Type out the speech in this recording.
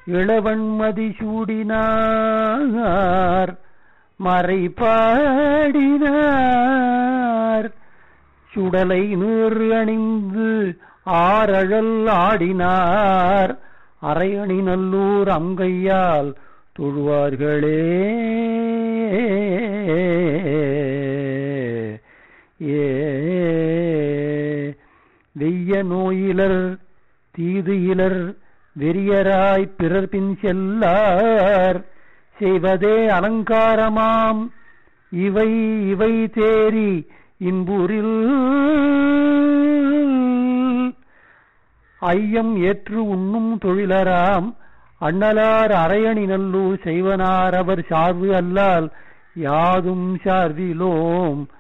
இளவன்மதி சூடினார் மறை பாடினார் சுடலை நீர் அணிந்து ஆரழல் ஆடினார் அரையணி நல்லூர் அங்கையால் தொழுவார்களே ஏ வெய்ய நோயிலர் தீது இலர் வெறியராய் பிறர் பின் செல்லார் செய்வதே அலங்காரமாம் இவை இவை தேறி இன்பூரில் ஐயம் ஏற்று உண்ணும் தொழிலராம் அண்ணலார் அரையணி நல்லூர் செய்வனார் அவர் சார்பு அல்லால் யாதும் சார்பிலோம்